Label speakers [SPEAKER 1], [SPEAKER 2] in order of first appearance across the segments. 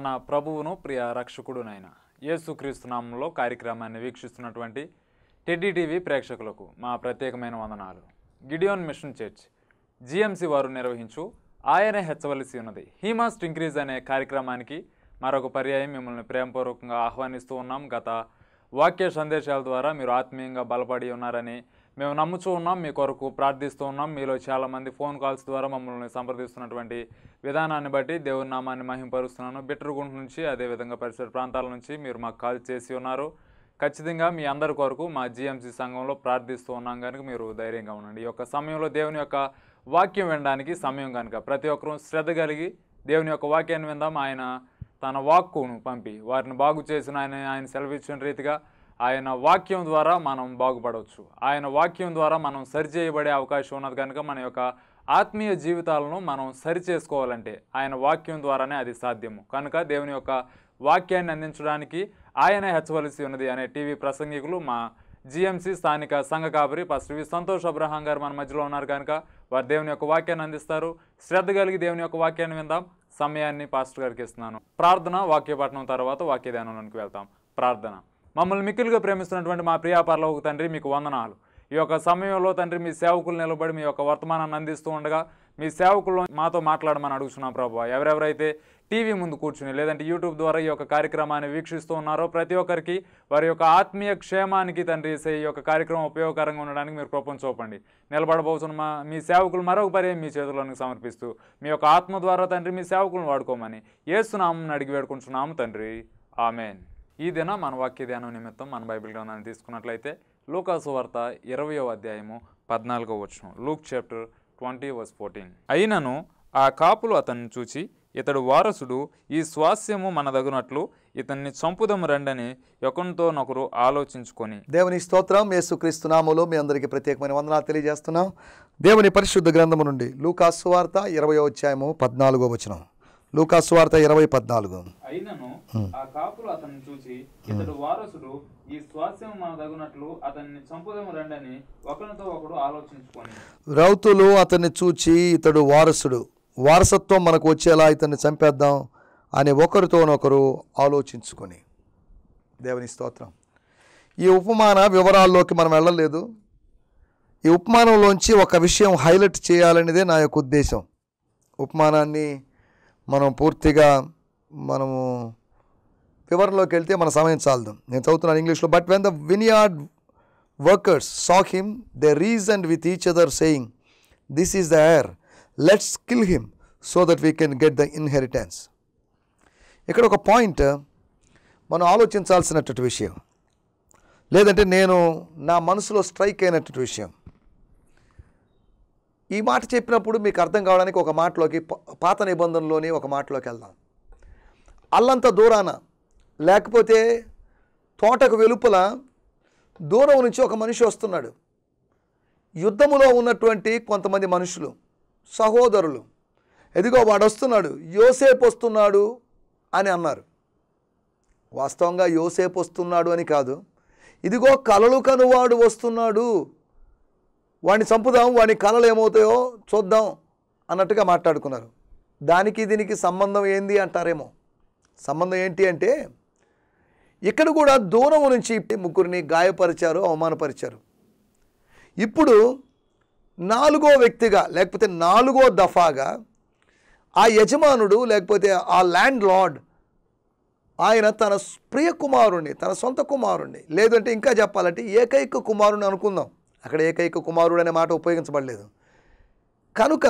[SPEAKER 1] మన ప్రభువును ప్రియ రక్షకుడునైన యేసుక్రీస్తు నామంలో కార్యక్రమాన్ని వీక్షిస్తున్నటువంటి టెడ్డీ టీవీ ప్రేక్షకులకు మా ప్రత్యేకమైన వందనాలు గిడియోన్ మిషన్ చర్చ్ జిఎంసి వారు నిర్వహించు ఆయనే హెచ్చవలసి ఉన్నది హీ మస్ట్ ఇంక్రీజ్ అనే కార్యక్రమానికి మరొక పర్యాయం మిమ్మల్ని ప్రేమపూర్వకంగా ఆహ్వానిస్తూ ఉన్నాం గత వాక్య సందేశాల ద్వారా మీరు ఆత్మీయంగా బలపడి ఉన్నారని మేము నమ్ముచూ ఉన్నాం మీ కొరకు ప్రార్థిస్తూ ఉన్నాం మీలో చాలామంది ఫోన్ కాల్స్ ద్వారా మమ్మల్ని సంప్రదిస్తున్నటువంటి విధానాన్ని బట్టి దేవుని నామాన్ని మహింపరుస్తున్నాను బిట్టరుగుంట నుంచి అదేవిధంగా పరిసర ప్రాంతాల నుంచి మీరు మాకు కాల్ చేసి ఉన్నారు ఖచ్చితంగా మీ అందరి కొరకు మా జిఎంసి సంఘంలో ప్రార్థిస్తూ ఉన్నాం కనుక మీరు ధైర్యంగా ఉండండి ఈ యొక్క సమయంలో దేవుని యొక్క వాక్యం వినడానికి సమయం కనుక ప్రతి ఒక్కరూ శ్రద్ధ కలిగి దేవుని యొక్క వాక్యాన్ని విందాం ఆయన తన వాక్కును పంపి వారిని బాగు చేసిన ఆయన ఆయన సెలవిచ్చిన రీతిగా ఆయన వాక్యం ద్వారా మనం బాగుపడవచ్చు ఆయన వాక్యం ద్వారా మనం సరిచేయబడే అవకాశం ఉన్నది కనుక మన యొక్క ఆత్మీయ జీవితాలను మనం సరి చేసుకోవాలంటే ఆయన వాక్యం ద్వారానే అది సాధ్యము కనుక దేవుని యొక్క వాక్యాన్ని అందించడానికి ఆయనే హెచ్చవలసి ఉన్నది అనే టీవీ ప్రసంగికులు మా జిఎంసి స్థానిక సంఘ కాపరి పాస్టర్ వి సంతోష్ అబ్రహాం గారు మన మధ్యలో ఉన్నారు కనుక వారు దేవుని యొక్క వాక్యాన్ని అందిస్తారు శ్రద్ధ కలిగి దేవుని యొక్క వాక్యాన్ని విందాం సమయాన్ని పాస్టర్ గారికి ఇస్తున్నాను ప్రార్థన వాక్యపట్నం తర్వాత వాక్య ధ్యానంలోనికి వెళ్తాం ప్రార్థన మమ్మల్ని మిక్కిలుగా ప్రేమిస్తున్నటువంటి మా ప్రియా పరలోక తండ్రి మీకు వందనాలు ఈ యొక్క సమయంలో తండ్రి మీ సేవకులు నిలబడి మీ యొక్క వర్తమానాన్ని అందిస్తూ ఉండగా మీ సేవకులు మాతో మాట్లాడమని అడుగుతున్నాం ప్రభు ఎవరెవరైతే టీవీ ముందు కూర్చుని లేదంటే యూట్యూబ్ ద్వారా ఈ యొక్క కార్యక్రమాన్ని వీక్షిస్తూ ఉన్నారో ప్రతి ఒక్కరికి వారి యొక్క ఆత్మీయ క్షేమానికి తండ్రి సే- ఈ యొక్క కార్యక్రమం ఉపయోగకరంగా ఉండడానికి మీరు కృపను చూపండి నిలబడబోతున్న మా మీ సేవకులు మరొక పర్యాయం మీ చేతుల్లోనికి సమర్పిస్తూ మీ యొక్క ఆత్మ ద్వారా తండ్రి మీ సేవకులను వాడుకోమని ఏసునామం అడిగి వేడుకుంటున్నాము తండ్రి ఆమెన్ ఈ దిన మన వాక్య ధ్యానం నిమిత్తం మన బైబిల్ గ్రంథాన్ని తీసుకున్నట్లయితే లూకాసు వార్త ఇరవయో అధ్యాయము పద్నాలుగో వచనం Luke chapter twenty verse fourteen అయినను ఆ కాపులు అతన్ని చూచి ఇతడు వారసుడు ఈ స్వాస్యము మన దగునట్లు ఇతన్ని చంపుదము రండని ఒకరితోనొకరు ఆలోచించుకొని
[SPEAKER 2] దేవుని స్తోత్రం యేసుక్రీస్తు నామములో మీ అందరికీ ప్రత్యేకమైన వందనాలు తెలియజేస్తున్నాం దేవుని పరిశుద్ధ గ్రంథము నుండి లూకాసు వార్త ఇరవై అధ్యాయము పద్నాలుగో వచనం లూకాసు వార్త ఇరవై పద్నాలుగు
[SPEAKER 1] అయినను ఆ కాపులు అతన్ని చూచి ఇతడు వారసుడు ఈ స్వాస్యం మన దగునట్లు అతన్ని చంపుదము రండని ఒకరితో ఒకడు ఆలోచించుకొని
[SPEAKER 2] రౌతులు అతన్ని చూచి ఇతడు వారసుడు వారసత్వం మనకు వచ్చేలా ఇతన్ని చంపేద్దాం అని ఒకరితోనొకరు ఆలోచించుకొని దేవుని స్తోత్రం ఈ ఉపమాన వివరాల్లోకి మనం వెళ్ళలేదు ఈ ఉపమానంలోంచి ఒక విషయం హైలైట్ చేయాలనేదే నా యొక్క ఉద్దేశం ఉపమానాన్ని మనం పూర్తిగా మనము వివరంలోకి వెళ్తే మన సమయం చాలదు నేను చదువుతున్నాను ఇంగ్లీష్లో but when the vineyard workers saw him they reason with each other saying this is the heir let's kill him so that we can get the inheritance ఇక్కడ ఒక పాయింట్ మనం ఆలోచించాల్సినటువంటి విషయం లేదంటే నేను నా మనసులో స్ట్రైక్ అయినటువంటి విషయం ఈ మాట చెప్పినప్పుడు మీకు అర్థం కావడానికి ఒక మాటలోకి ప- పాత నిబంధనలోని ఒక మాటలోకి వెళ్దాం అల్లంత దూరాన లేకపోతే తోటకు వెలుపల దూరం నుంచి ఒక మనిషి వస్తున్నాడు యుద్ధములో ఉన్నటువంటి కొంతమంది మనుషులు సహోదరులు ఎదిగో వాడు వస్తున్నాడు యోసేపు వస్తున్నాడు అని అన్నారు వాస్తవంగా యోసేపు వస్తున్నాడు అని కాదు ఇదిగో కలలు కనువాడు వస్తున్నాడు వాడిని చంపుదాం వాడి కళలు ఏమవుతాయో చూద్దాం అన్నట్టుగా మాట్లాడుకున్నారు దానికి దీనికి సంబంధం ఏంది అంటారేమో సంబంధం ఏంటి అంటే ఇక్కడ కూడా దూరం నుంచి ముగ్గురిని గాయపరిచారు అవమానపరిచారు ఇప్పుడు నాలుగో వ్యక్తిగా లేకపోతే నాలుగో దఫాగా ఆ యజమానుడు లేకపోతే ఆ ల్యాండ్ లార్డ్ ఆయన తన ప్రియ కుమారుణ్ణి తన సొంత కుమారుణ్ణి లేదంటే ఇంకా చెప్పాలంటే ఏకైక కుమారుని అనుకుందాం అక్కడ ఏకైక కుమారుడు అనే మాట ఉపయోగించబడలేదు కనుక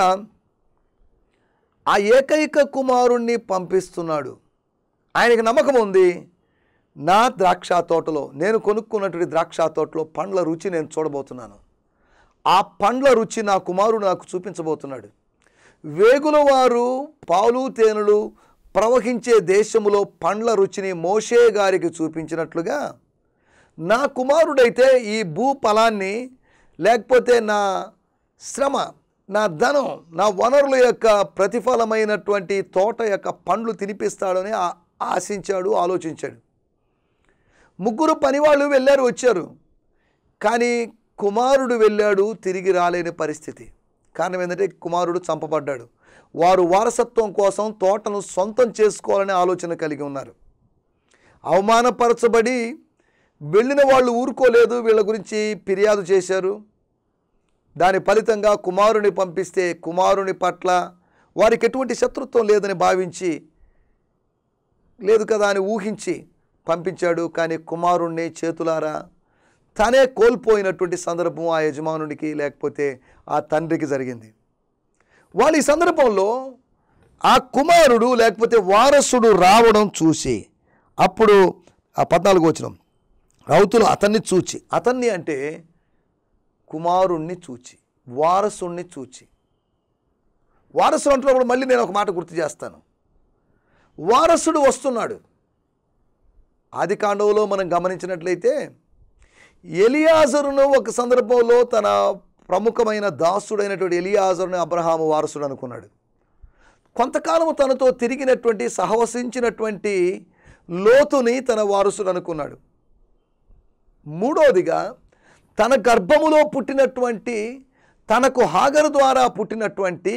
[SPEAKER 2] ఆ ఏకైక కుమారుణ్ణి పంపిస్తున్నాడు ఆయనకి నమ్మకం ఉంది నా ద్రాక్ష తోటలో నేను కొనుక్కున్నటువంటి ద్రాక్ష తోటలో పండ్ల రుచి నేను చూడబోతున్నాను ఆ పండ్ల రుచి నా కుమారుడు నాకు చూపించబోతున్నాడు వేగుల వారు పాలు తేనెలు ప్రవహించే దేశములో పండ్ల రుచిని మోషే గారికి చూపించినట్లుగా నా కుమారుడైతే ఈ భూ ఫలాన్ని లేకపోతే నా శ్రమ నా ధనం నా వనరుల యొక్క ప్రతిఫలమైనటువంటి తోట యొక్క పండ్లు తినిపిస్తాడని ఆ- ఆశించాడు ఆలోచించాడు ముగ్గురు పనివాళ్ళు వెళ్ళారు వచ్చారు కానీ కుమారుడు వెళ్ళాడు తిరిగి రాలేని పరిస్థితి కారణం ఏంటంటే కుమారుడు చంపబడ్డాడు వారు వారసత్వం కోసం తోటను సొంతం చేసుకోవాలనే ఆలోచన కలిగి ఉన్నారు అవమానపరచబడి వెళ్ళిన వాళ్ళు ఊరుకోలేదు వీళ్ళ గురించి ఫిర్యాదు చేశారు దాని ఫలితంగా కుమారుని పంపిస్తే కుమారుని పట్ల వారికి ఎటువంటి శత్రుత్వం లేదని భావించి లేదు కదా అని ఊహించి పంపించాడు కానీ కుమారుణ్ణి చేతులారా తనే కోల్పోయినటువంటి సందర్భం ఆ యజమానుడికి లేకపోతే ఆ తండ్రికి జరిగింది వాళ్ళు ఈ సందర్భంలో ఆ కుమారుడు లేకపోతే వారసుడు రావడం చూసి అప్పుడు ఆ పద్నాలుగు వచ్చిన రౌతులు అతన్ని చూచి అతన్ని అంటే కుమారుణ్ణి చూచి వారసుణ్ణి చూచి వారసుడు అంటున్నప్పుడు మళ్ళీ నేను ఒక మాట గుర్తు చేస్తాను వారసుడు వస్తున్నాడు ఆది కాండంలో మనం గమనించినట్లయితే ఎలియాజరును ఒక సందర్భంలో తన ప్రముఖమైన దాసుడైనటువంటి ఎలియాజరుని అబ్రహాము వారసుడు అనుకున్నాడు కొంతకాలం తనతో తిరిగినటువంటి సహవసించినటువంటి లోతుని తన వారసుడు అనుకున్నాడు మూడోదిగా తన గర్భములో పుట్టినటువంటి తనకు హాగరు ద్వారా పుట్టినటువంటి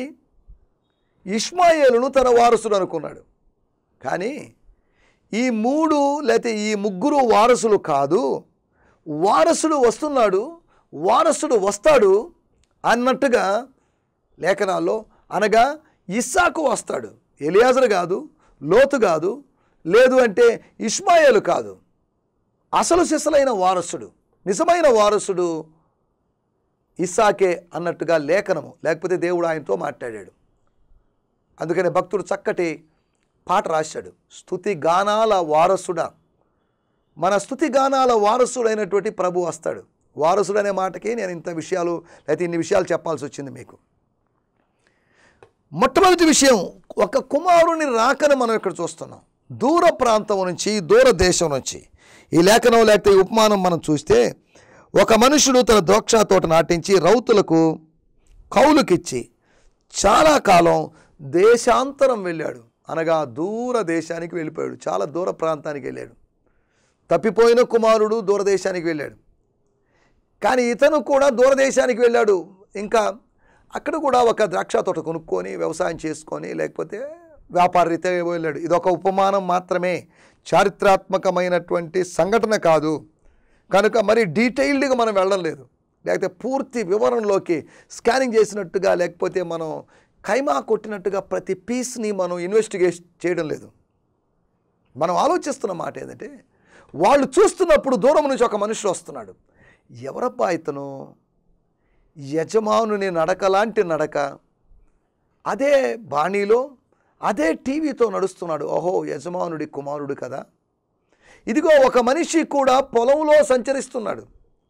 [SPEAKER 2] ఇష్మాయేలును తన వారసుడు అనుకున్నాడు కానీ ఈ మూడు లేకపోతే ఈ ముగ్గురు వారసులు కాదు వారసుడు వస్తున్నాడు వారసుడు వస్తాడు అన్నట్టుగా లేఖనాల్లో అనగా ఇస్సాకు వస్తాడు ఎలియాజరు కాదు లోతు కాదు లేదు అంటే ఇష్మాయేలు కాదు అసలు సిసలైన వారసుడు నిజమైన వారసుడు ఇస్సాకే అన్నట్టుగా లేఖనము లేకపోతే దేవుడు ఆయనతో మాట్లాడాడు అందుకని భక్తుడు చక్కటి పాట రాశాడు స్థుతి గానాల వారసుడా మన స్థుతి గానాల వారసుడైనటువంటి ప్రభు వస్తాడు వారసుడు అనే మాటకి నేను ఇంత విషయాలు లేకపోతే ఇన్ని విషయాలు చెప్పాల్సి వచ్చింది మీకు మొట్టమొదటి విషయం ఒక కుమారుని రాకను మనం ఇక్కడ చూస్తున్నాం దూర ప్రాంతం నుంచి దూర దేశం నుంచి ఈ లేఖనం లేకపోతే ఈ ఉపమానం మనం చూస్తే ఒక మనుషుడు తన ద్రాక్ష తోట నాటించి రౌతులకు కౌలుకిచ్చి చాలా కాలం దేశాంతరం వెళ్ళాడు అనగా దూర దేశానికి వెళ్ళిపోయాడు చాలా దూర ప్రాంతానికి వెళ్ళాడు తప్పిపోయిన కుమారుడు దూరదేశానికి వెళ్ళాడు కానీ ఇతను కూడా దూరదేశానికి వెళ్ళాడు ఇంకా అక్కడ కూడా ఒక ద్రాక్ష తోట కొనుక్కొని వ్యవసాయం చేసుకొని లేకపోతే వ్యాపార రీత్యా వెళ్ళాడు ఇదొక ఉపమానం మాత్రమే చారిత్రాత్మకమైనటువంటి సంఘటన కాదు కనుక మరి డీటెయిల్డ్గా మనం వెళ్ళడం లేదు లేకపోతే పూర్తి వివరణలోకి స్కానింగ్ చేసినట్టుగా లేకపోతే మనం ఖైమా కొట్టినట్టుగా ప్రతి పీస్ని మనం ఇన్వెస్టిగేట్ చేయడం లేదు మనం ఆలోచిస్తున్న మాట ఏంటంటే వాళ్ళు చూస్తున్నప్పుడు దూరం నుంచి ఒక మనుషుడు వస్తున్నాడు ఎవరబ్బా ఇతను యజమానుని నడక లాంటి నడక అదే బాణీలో అదే టీవీతో నడుస్తున్నాడు ఓహో యజమానుడి కుమారుడు కదా ఇదిగో ఒక మనిషి కూడా పొలంలో సంచరిస్తున్నాడు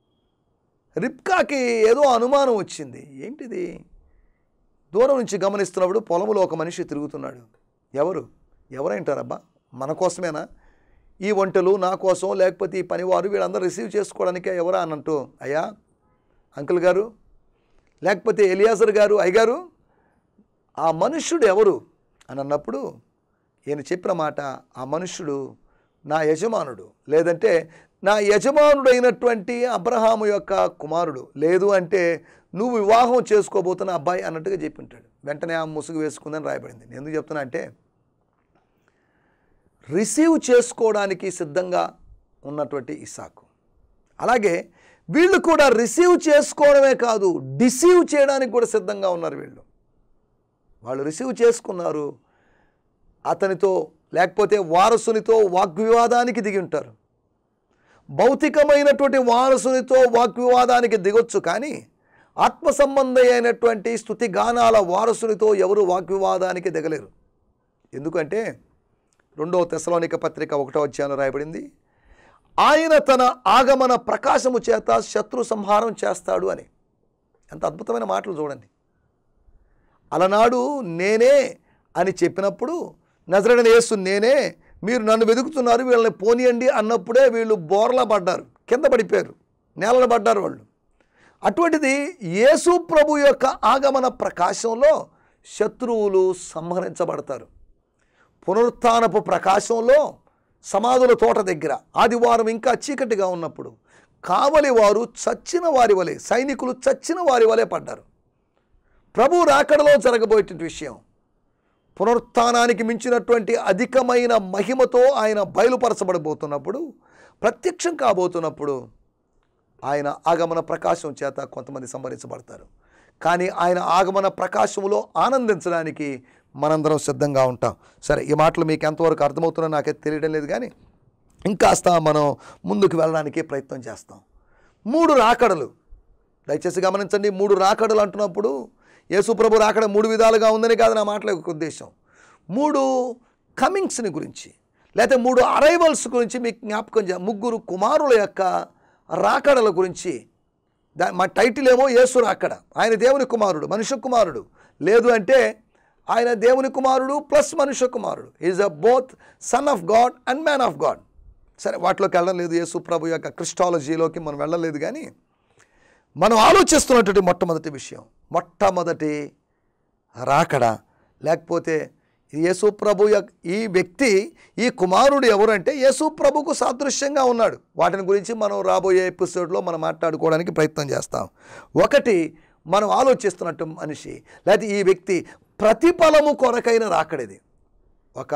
[SPEAKER 2] రిప్కాకి ఏదో అనుమానం వచ్చింది ఏంటిది దూరం నుంచి గమనిస్తున్నప్పుడు పొలంలో ఒక మనిషి తిరుగుతున్నాడు ఎవరు ఎవరైంటారబ్బా మన కోసమేనా ఈ వంటలు నా కోసం లేకపోతే ఈ పనివారు వీళ్ళందరూ రిసీవ్ చేసుకోవడానికే ఎవరా అన్నట్టు అయ్యా అంకుల్ గారు లేకపోతే ఎలియాజర్ గారు అయ్యగారు ఆ మనుష్యుడు ఎవరు అని అన్నప్పుడు ఈయన చెప్పిన మాట ఆ మనుష్యుడు నా యజమానుడు లేదంటే నా యజమానుడైనటువంటి అబ్రహాము యొక్క కుమారుడు లేదు అంటే నువ్వు వివాహం చేసుకోబోతున్న అబ్బాయి అన్నట్టుగా చెప్పి ఉంటాడు వెంటనే ఆ ముసుగు వేసుకుందని రాయబడింది నేను ఎందుకు చెప్తున్నా అంటే రిసీవ్ చేసుకోవడానికి సిద్ధంగా ఉన్నటువంటి ఇసాకు అలాగే వీళ్ళు కూడా రిసీవ్ చేసుకోవడమే కాదు డిసీవ్ చేయడానికి కూడా సిద్ధంగా ఉన్నారు వీళ్ళు వాళ్ళు రిసీవ్ చేసుకున్నారు అతనితో లేకపోతే వారసునితో వాగ్వివాదానికి దిగి ఉంటారు భౌతికమైనటువంటి వారసునితో వాగ్వివాదానికి దిగొచ్చు కానీ ఆత్మ సంబంధి అయినటువంటి స్థుతి గానాల వారసునితో ఎవరు వాగ్వివాదానికి దిగలేరు ఎందుకంటే రెండవ తెసలోనిక పత్రిక ఒకటో అధ్యాయంలో రాయబడింది ఆయన తన ఆగమన ప్రకాశము చేత శత్రు సంహారం చేస్తాడు అని ఎంత అద్భుతమైన మాటలు చూడండి అలనాడు నేనే అని చెప్పినప్పుడు నజరడని యేసు నేనే మీరు నన్ను వెతుకుతున్నారు వీళ్ళని పోనీయండి అన్నప్పుడే వీళ్ళు బోర్లా పడ్డారు కింద పడిపోయారు నేలన పడ్డారు వాళ్ళు అటువంటిది యేసు ప్రభు యొక్క ఆగమన ప్రకాశంలో శత్రువులు సంహరించబడతారు పునరుత్నపు ప్రకాశంలో సమాధుల తోట దగ్గర ఆదివారం ఇంకా చీకటిగా ఉన్నప్పుడు కావలి వారు చచ్చిన వారి వలె సైనికులు చచ్చిన వారి వలె పడ్డారు ప్రభు రాకడలో జరగబోయేటువంటి విషయం పునరుత్థానానికి మించినటువంటి అధికమైన మహిమతో ఆయన బయలుపరచబడబోతున్నప్పుడు ప్రత్యక్షం కాబోతున్నప్పుడు ఆయన ఆగమన ప్రకాశం చేత కొంతమంది సంభరించబడతారు కానీ ఆయన ఆగమన ప్రకాశములో ఆనందించడానికి మనందరం సిద్ధంగా ఉంటాం సరే ఈ మాటలు మీకు ఎంతవరకు అర్థమవుతుందో నాకైతే తెలియడం లేదు కానీ ఇంకాస్త మనం ముందుకు వెళ్ళడానికి ప్రయత్నం చేస్తాం మూడు రాకడలు దయచేసి గమనించండి మూడు రాకడలు అంటున్నప్పుడు యేసుప్రభు రాకడ మూడు విధాలుగా ఉందని కాదు నా మాటల యొక్క ఉద్దేశం మూడు కమింగ్స్ని గురించి లేకపోతే మూడు అరైవల్స్ గురించి మీకు జ్ఞాపకం చే ముగ్గురు కుమారుల యొక్క రాకడల గురించి దా మా టైటిల్ ఏమో యేసు రాకడ ఆయన దేవుని కుమారుడు మనుష్య కుమారుడు లేదు అంటే ఆయన దేవుని కుమారుడు ప్లస్ మనుష్య కుమారుడు is a both son of God and man of God సరే వాటిలోకి వెళ్ళడం లేదు యేసు ప్రభు యొక్క క్రిస్టాలజీలోకి మనం వెళ్ళలేదు కానీ మనం ఆలోచిస్తున్నటువంటి మొట్టమొదటి విషయం మొట్టమొదటి రాకడ లేకపోతే యేసు ప్రభు యొక్క ఈ వ్యక్తి ఈ కుమారుడు ఎవరంటే యేసు ప్రభుకు సాదృశ్యంగా ఉన్నాడు వాటిని గురించి మనం రాబోయే ఎపిసోడ్లో మనం మాట్లాడుకోవడానికి ప్రయత్నం చేస్తాం ఒకటి మనం ఆలోచిస్తున్నట్టు మనిషి లేకపోతే ఈ వ్యక్తి ప్రతిఫలము కొరకైన రాకడిది ఒక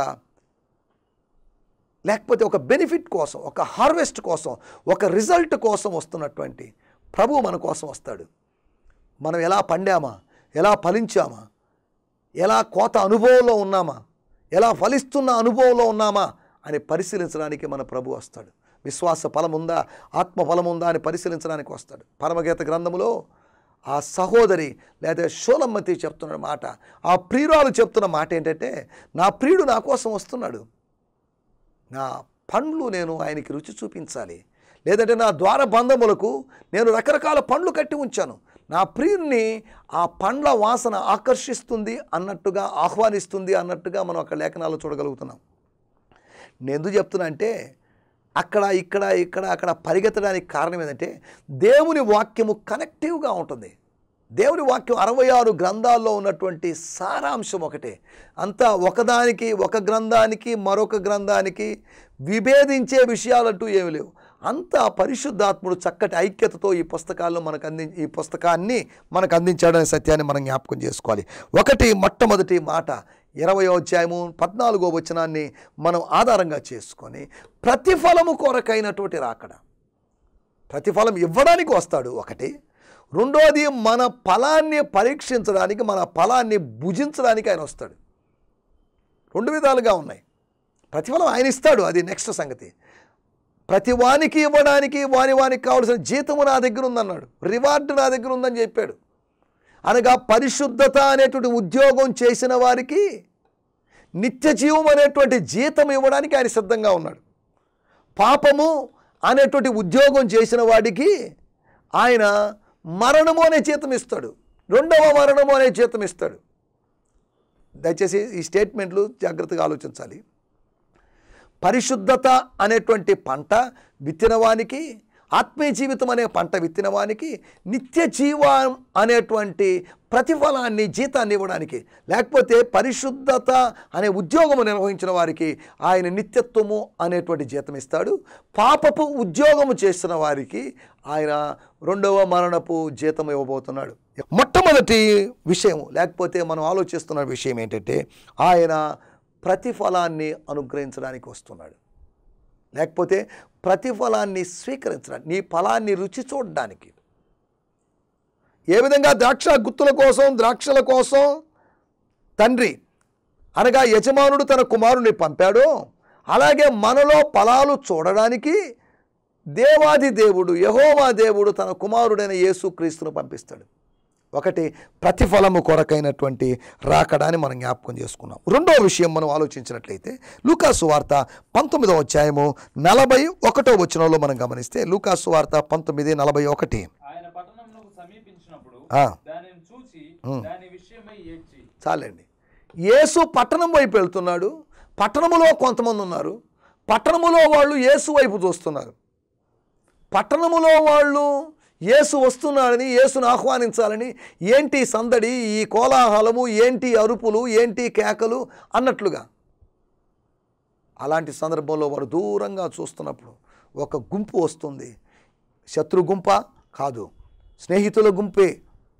[SPEAKER 2] లేకపోతే ఒక బెనిఫిట్ కోసం ఒక హార్వెస్ట్ కోసం ఒక రిజల్ట్ కోసం వస్తున్నటువంటి ప్రభు మన కోసం వస్తాడు మనం ఎలా పండామా ఎలా ఫలించామా ఎలా కోత అనుభవంలో ఉన్నామా ఎలా ఫలిస్తున్న అనుభవంలో ఉన్నామా అని పరిశీలించడానికి మన ప్రభు వస్తాడు విశ్వాస ఫలం ఉందా ఆత్మ ఫలం ఉందా అని పరిశీలించడానికి వస్తాడు పరమగీత గ్రంథములో ఆ సహోదరి లేదా షోలమ్మతి చెప్తున్న మాట ఆ ప్రియురాలు చెప్తున్న మాట ఏంటంటే నా ప్రియుడు నా కోసం వస్తున్నాడు నా పండ్లు నేను ఆయనకి రుచి చూపించాలి లేదంటే నా ద్వార బంధములకు నేను రకరకాల పండ్లు కట్టి ఉంచాను నా ప్రియుని ఆ పండ్ల వాసన ఆకర్షిస్తుంది అన్నట్టుగా ఆహ్వానిస్తుంది అన్నట్టుగా మనం అక్కడ లేఖనాలు చూడగలుగుతున్నాం నేను ఎందుకు చెప్తున్నా అంటే అక్కడ ఇక్కడ ఇక్కడ అక్కడ పరిగెత్తడానికి కారణం ఏంటంటే దేవుని వాక్యము కనెక్టివ్గా ఉంటుంది దేవుని వాక్యం అరవై ఆరు గ్రంథాల్లో ఉన్నటువంటి సారాంశం ఒకటే అంతా ఒకదానికి ఒక గ్రంథానికి మరొక గ్రంథానికి విభేదించే విషయాలంటూ ఏమి లేవు అంతా పరిశుద్ధాత్ముడు చక్కటి ఐక్యతతో ఈ పుస్తకాల్లో మనకు అంది ఈ పుస్తకాన్ని మనకు అందించాడనే సత్యాన్ని మనం జ్ఞాపకం చేసుకోవాలి ఒకటి మొట్టమొదటి మాట ఇరవై అధ్యాయము పద్నాలుగో వచనాన్ని మనం ఆధారంగా చేసుకొని ప్రతిఫలము కొరకైనటువంటి రాకడ ప్రతిఫలం ఇవ్వడానికి వస్తాడు ఒకటి రెండోది మన ఫలాన్ని పరీక్షించడానికి మన ఫలాన్ని భుజించడానికి ఆయన వస్తాడు రెండు విధాలుగా ఉన్నాయి ప్రతిఫలం ఆయన ఇస్తాడు అది నెక్స్ట్ సంగతి ప్రతి వానికి ఇవ్వడానికి వాని వానికి కావాల్సిన జీతము నా దగ్గర ఉందన్నాడు రివార్డు నా దగ్గర ఉందని చెప్పాడు అనగా పరిశుద్ధత అనేటువంటి ఉద్యోగం చేసిన వారికి నిత్య జీవం అనేటువంటి జీతం ఇవ్వడానికి ఆయన సిద్ధంగా ఉన్నాడు పాపము అనేటువంటి ఉద్యోగం చేసిన వాడికి ఆయన మరణము అనే జీతం ఇస్తాడు రెండవ మరణము అనే జీతం ఇస్తాడు దయచేసి ఈ స్టేట్మెంట్లు జాగ్రత్తగా ఆలోచించాలి పరిశుద్ధత అనేటువంటి పంట విత్తినవానికి ఆత్మీయ జీవితం అనే పంట విత్తినవానికి నిత్య జీవం అనేటువంటి ప్రతిఫలాన్ని జీతాన్ని ఇవ్వడానికి లేకపోతే పరిశుద్ధత అనే ఉద్యోగము నిర్వహించిన వారికి ఆయన నిత్యత్వము అనేటువంటి జీతం ఇస్తాడు పాపపు ఉద్యోగము చేస్తున్న వారికి ఆయన రెండవ మరణపు జీతం ఇవ్వబోతున్నాడు మొట్టమొదటి విషయం లేకపోతే మనం ఆలోచిస్తున్న విషయం ఏంటంటే ఆయన ప్రతిఫలాన్ని అనుగ్రహించడానికి వస్తున్నాడు లేకపోతే ప్రతిఫలాన్ని స్వీకరించడానికి నీ ఫలాన్ని రుచి చూడడానికి ఏ విధంగా ద్రాక్ష గుత్తుల కోసం ద్రాక్షల కోసం తండ్రి అనగా యజమానుడు తన కుమారుని పంపాడో అలాగే మనలో ఫలాలు చూడడానికి దేవాది దేవుడు యహోవా దేవుడు తన కుమారుడైన యేసుక్రీస్తును పంపిస్తాడు ఒకటి ప్రతిఫలము కొరకైనటువంటి రాకడాన్ని మనం జ్ఞాపకం చేసుకున్నాం రెండో విషయం మనం ఆలోచించినట్లయితే లూకాసు వార్త పంతొమ్మిదవ అధ్యాయము నలభై ఒకటో వచనంలో మనం గమనిస్తే లూకాసు వార్త పంతొమ్మిది నలభై ఒకటి
[SPEAKER 1] ఆయన పట్టణమునకు సమీపించినప్పుడు
[SPEAKER 2] ఆ.
[SPEAKER 1] దానిని చూచి దాని విషయమై ఏడ్చి
[SPEAKER 2] చాలండి యేసు పట్టణం వైపు వెళ్తున్నాడు పట్టణములో కొంతమంది ఉన్నారు పట్టణములో వాళ్ళు యేసు వైపు చూస్తున్నారు పట్టణములో వాళ్ళు యేసు వస్తున్నాడని యేసును ఆహ్వానించాలని ఏంటి సందడి ఈ కోలాహలము ఏంటి అరుపులు ఏంటి కేకలు అన్నట్లుగా అలాంటి సందర్భంలో వారు దూరంగా చూస్తున్నప్పుడు ఒక గుంపు వస్తుంది శత్రు గుంప కాదు స్నేహితుల గుంపే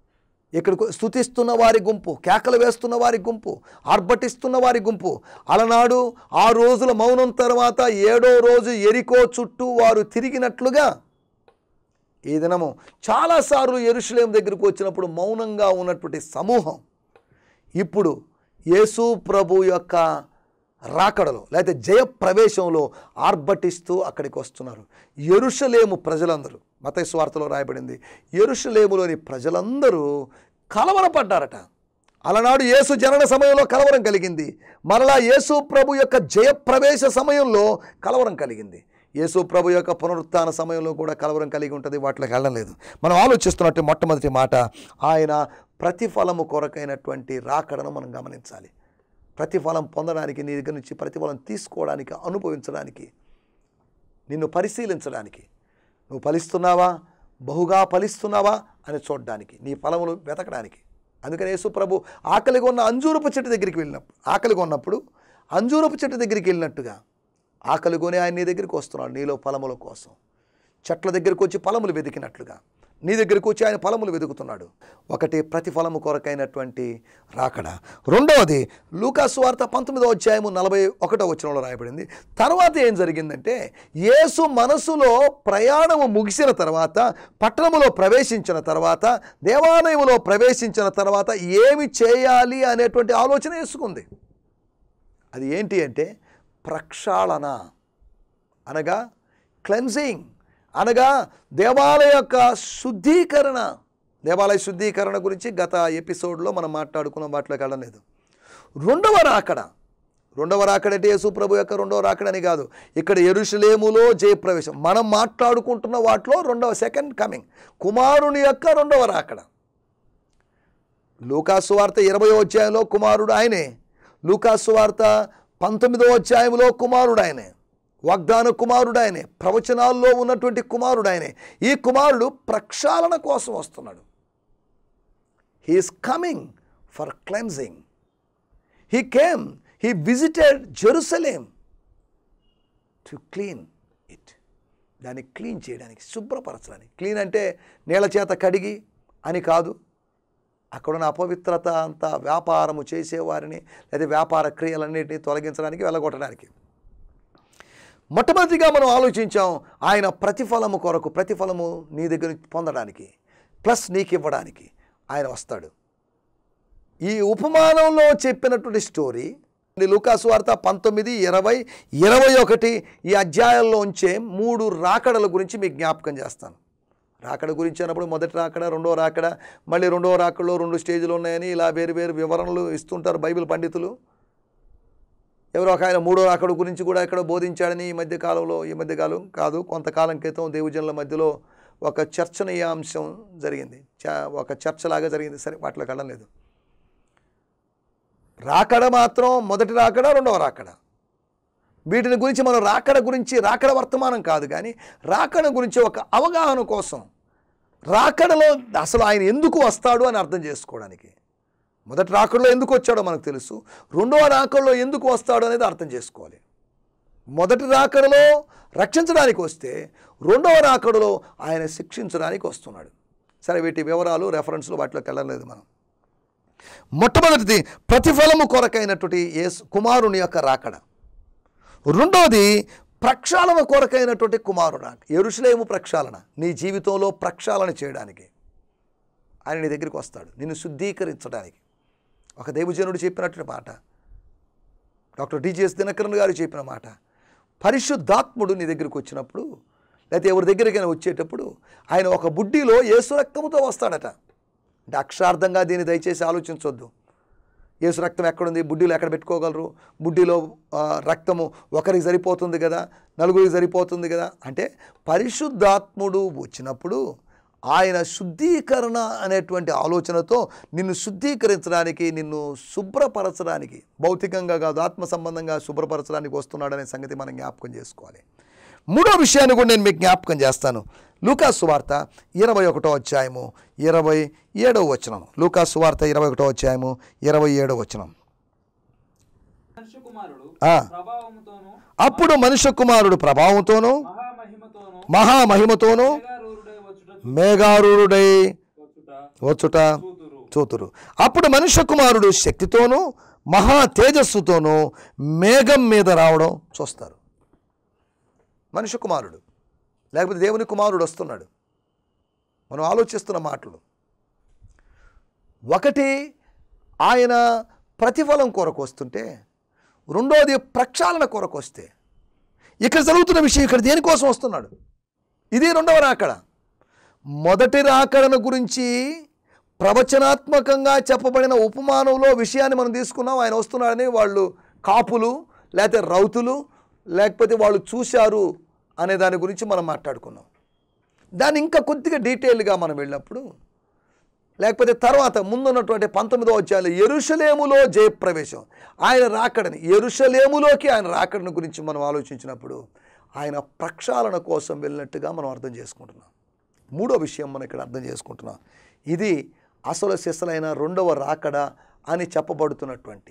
[SPEAKER 2] ఇక్కడికి స్థుతిస్తున్న వారి గుంపు కేకలు వేస్తున్న వారి గుంపు ఆర్భటిస్తున్న వారి గుంపు అలనాడు ఆ రోజుల మౌనం తర్వాత ఏడో రోజు ఎరికో చుట్టూ వారు తిరిగినట్లుగా ఈ దినము చాలాసార్లు ఎరుషులేం దగ్గరకు వచ్చినప్పుడు మౌనంగా ఉన్నటువంటి సమూహం ఇప్పుడు యేసు ప్రభు యొక్క రాకడలో లేకపోతే జయ ప్రవేశంలో ఆర్భటిస్తూ అక్కడికి వస్తున్నారు ఎరుషలేము ప్రజలందరూ మత స్వార్థలో రాయబడింది ఎరుషలేములోని ప్రజలందరూ కలవరపడ్డారట అలనాడు యేసు జనన సమయంలో కలవరం కలిగింది మరలా యేసు ప్రభు యొక్క జయప్రవేశ సమయంలో కలవరం కలిగింది యేసు ప్రభు యొక్క పునరుత్థాన సమయంలో కూడా కలవరం కలిగి ఉంటుంది వాటిలోకి వెళ్ళలేదు మనం ఆలోచిస్తున్నట్టు మొట్టమొదటి మాట ఆయన ప్రతిఫలము కొరకైనటువంటి రాకడను మనం గమనించాలి ప్రతిఫలం పొందడానికి నీ దగ్గర నుంచి ప్రతిఫలం తీసుకోవడానికి అనుభవించడానికి నిన్ను పరిశీలించడానికి నువ్వు ఫలిస్తున్నావా బహుగా ఫలిస్తున్నావా అని చూడడానికి నీ ఫలమును వెతకడానికి అందుకని యేసు ప్రభు ఆకలిగా ఉన్న అంజూరపు చెట్టు దగ్గరికి వెళ్ళినప్పుడు ఆకలిగా ఉన్నప్పుడు అంజూరపు చెట్టు దగ్గరికి వెళ్ళినట్టుగా ఆకలిగోనే ఆయన నీ దగ్గరికి వస్తున్నాడు నీలో ఫలముల కోసం చెట్ల దగ్గరికి వచ్చి ఫలములు వెతికినట్లుగా నీ దగ్గరికి వచ్చి ఆయన ఫలములు వెతుకుతున్నాడు ఒకటి ప్రతిఫలము కొరకైనటువంటి రాకడ రెండవది లూకాసు వార్త పంతొమ్మిదో అధ్యాయము నలభై ఒకటో వచనంలో రాయబడింది తర్వాత ఏం జరిగిందంటే యేసు మనసులో ప్రయాణము ముగిసిన తర్వాత పట్టణములో ప్రవేశించిన తర్వాత దేవాలయములో ప్రవేశించిన తర్వాత ఏమి చేయాలి అనేటువంటి ఆలోచన వేసుకుంది అది ఏంటి అంటే ప్రక్షాళన అనగా క్లెన్జింగ్ అనగా దేవాలయ యొక్క శుద్ధీకరణ దేవాలయ శుద్ధీకరణ గురించి గత ఎపిసోడ్లో మనం మాట్లాడుకున్న వాటిలోకి వెళ్ళలేదు రెండవ రాకడ రెండవ రాకడ అంటే యేసు ప్రభు యొక్క రెండవ రాకడని కాదు ఇక్కడ ఎరుషలేములో జయప్రవేశం మనం మాట్లాడుకుంటున్న వాటిలో రెండవ సెకండ్ కమింగ్ కుమారుని యొక్క రెండవ రాకడ లూకాసు వార్త ఇరవై అధ్యాయంలో కుమారుడు ఆయనే లూకాసు వార్త పంతొమ్మిదో అధ్యాయంలో కుమారుడు ఆయనే వాగ్దాన కుమారుడు ఆయనే ప్రవచనాల్లో ఉన్నటువంటి కుమారుడు ఆయనే ఈ కుమారుడు ప్రక్షాళన కోసం వస్తున్నాడు he's coming for cleansing he came he visited Jerusalem to clean it దాన్ని క్లీన్ చేయడానికి శుభ్రపరచడానికి క్లీన్ అంటే నీళ్ళ చేత కడిగి అని కాదు అక్కడున్న అపవిత్రత అంతా వ్యాపారము చేసేవారిని లేదా వ్యాపార క్రియలన్నింటినీ తొలగించడానికి వెళ్ళగొట్టడానికి మొట్టమొదటిగా మనం ఆలోచించాం ఆయన ప్రతిఫలము కొరకు ప్రతిఫలము నీ దగ్గర నుంచి పొందడానికి ప్లస్ నీకు ఇవ్వడానికి ఆయన వస్తాడు ఈ ఉపమానంలో చెప్పినటువంటి స్టోరీ లూకాసు వార్త పంతొమ్మిది ఇరవై ఇరవై ఒకటి ఈ అధ్యాయంలో ఉంచే మూడు రాకడల గురించి మీకు జ్ఞాపకం చేస్తాను రాకడ గురించి అన్నప్పుడు మొదటి రాకడ రెండో రాకడ మళ్ళీ రెండో రాకడలో రెండు స్టేజ్లు ఉన్నాయని ఇలా వేరు వేరు వివరణలు ఇస్తుంటారు బైబిల్ పండితులు ఎవరో ఒక ఆయన మూడో రాకడ గురించి కూడా ఇక్కడ బోధించాడని ఈ మధ్య కాలంలో ఈ మధ్య కాలం కాదు కొంతకాలం క్రితం దేవుజనుల మధ్యలో ఒక చర్చనీయాంశం జరిగింది చ ఒక చర్చలాగా జరిగింది సరే వాటిలోకి వెళ్ళలేదు రాకడ మాత్రం మొదటి రాకడ రెండవ రాకడ వీటిని గురించి మనం రాకడ గురించి రాకడ వర్తమానం కాదు కానీ రాకడ గురించి ఒక అవగాహన కోసం రాకడలో అసలు ఆయన ఎందుకు వస్తాడు అని అర్థం చేసుకోవడానికి మొదటి రాకడలో ఎందుకు వచ్చాడో మనకు తెలుసు రెండవ రాకడలో ఎందుకు వస్తాడు అనేది అర్థం చేసుకోవాలి మొదటి రాకడలో రక్షించడానికి వస్తే రెండవ రాకడలో ఆయన శిక్షించడానికి వస్తున్నాడు సరే వీటి వివరాలు రెఫరెన్స్లు వాటిలోకి వెళ్ళలేదు మనం మొట్టమొదటిది ప్రతిఫలము కొరకైనటువంటి యేసు కుమారుని యొక్క రాకడ రెండవది ప్రక్షాళన కొరకైనటువంటి కుమారుడు ఎరుషులేము ప్రక్షాళన నీ జీవితంలో ప్రక్షాళన చేయడానికి ఆయన నీ దగ్గరికి వస్తాడు నిన్ను శుద్ధీకరించడానికి ఒక దైవజనుడు చెప్పినటువంటి మాట డాక్టర్ డిజిఎస్ దినకరన్ గారు చెప్పిన మాట పరిశుద్ధాత్ముడు నీ దగ్గరికి వచ్చినప్పుడు లేకపోతే ఎవరి దగ్గరికైనా వచ్చేటప్పుడు ఆయన ఒక బుడ్డిలో యేసు రక్తముతో వస్తాడట అంటే అక్షరార్థంగా దీన్ని దయచేసి ఆలోచించవద్దు యేసు రక్తం ఎక్కడుంది బుడ్డిలో ఎక్కడ పెట్టుకోగలరు బుడ్డిలో ఆ, రక్తము ఒకరికి సరిపోతుంది కదా నలుగురికి సరిపోతుంది కదా అంటే పరిశుద్ధాత్ముడు వచ్చినప్పుడు ఆయన శుద్ధీకరణ అనేటువంటి ఆలోచనతో నిన్ను శుద్ధీకరించడానికి నిన్ను శుభ్రపరచడానికి భౌతికంగా కాదు ఆత్మ సంబంధంగా శుభ్రపరచడానికి వస్తున్నాడనే సంగతి మనం జ్ఞాపకం చేసుకోవాలి మూడో విషయాన్ని కూడా నేను మీకు జ్ఞాపకం చేస్తాను లూకాసు వార్త ఇరవై ఒకటో అధ్యాయము ఇరవై ఏడవ వచనం లూకాసు వార్త ఇరవై ఒకటో అధ్యాయము ఇరవై ఏడవ వచనం
[SPEAKER 1] మనుష్య కుమారుడు
[SPEAKER 2] ఆ.
[SPEAKER 1] ప్రభావముతోను
[SPEAKER 2] అప్పుడు మనుష్య కుమారుడు ప్రభావంతోనూ
[SPEAKER 1] మహామహిమతోను
[SPEAKER 2] మహామహిమతోనూ
[SPEAKER 1] మేఘారూరుడై వచ్చుట
[SPEAKER 2] మేఘారూరుడై
[SPEAKER 1] వచ్చుట
[SPEAKER 2] వచ్చుట
[SPEAKER 1] చూతురు
[SPEAKER 2] చూతురు అప్పుడు మనుష్య కుమారుడు శక్తితోనూ మహా తేజస్సుతోనూ మేఘం మీద రావడం చూస్తారు మనుష్య కుమారుడు లేకపోతే దేవుని కుమారుడు వస్తున్నాడు మనం ఆలోచిస్తున్న మాటలు ఒకటి ఆయన ప్రతిఫలం కొరకు వస్తుంటే రెండోది ప్రక్షాళన కొరకు వస్తే ఇక్కడ జరుగుతున్న విషయం ఇక్కడ దేనికోసం వస్తున్నాడు ఇది రెండవ రాకడ మొదటి రాకడను గురించి ప్రవచనాత్మకంగా చెప్పబడిన ఉపమానంలో విషయాన్ని మనం తీసుకున్నాం ఆయన వస్తున్నాడని వాళ్ళు కాపులు లేకపోతే రౌతులు లేకపోతే వాళ్ళు చూశారు అనే దాని గురించి మనం మాట్లాడుకున్నాం దాన్ని ఇంకా కొద్దిగా డీటెయిల్గా మనం వెళ్ళినప్పుడు లేకపోతే తర్వాత ముందున్నటువంటి పంతొమ్మిదో అధ్యాయులు ఎరుషలేములో జయప్రవేశం ఆయన రాకడని ఎరుషలేములోకి ఆయన రాకడని గురించి మనం ఆలోచించినప్పుడు ఆయన ప్రక్షాళన కోసం వెళ్ళినట్టుగా మనం అర్థం చేసుకుంటున్నాం మూడో విషయం మనం ఇక్కడ అర్థం చేసుకుంటున్నాం ఇది అసలు సిసలైన రెండవ రాకడ అని చెప్పబడుతున్నటువంటి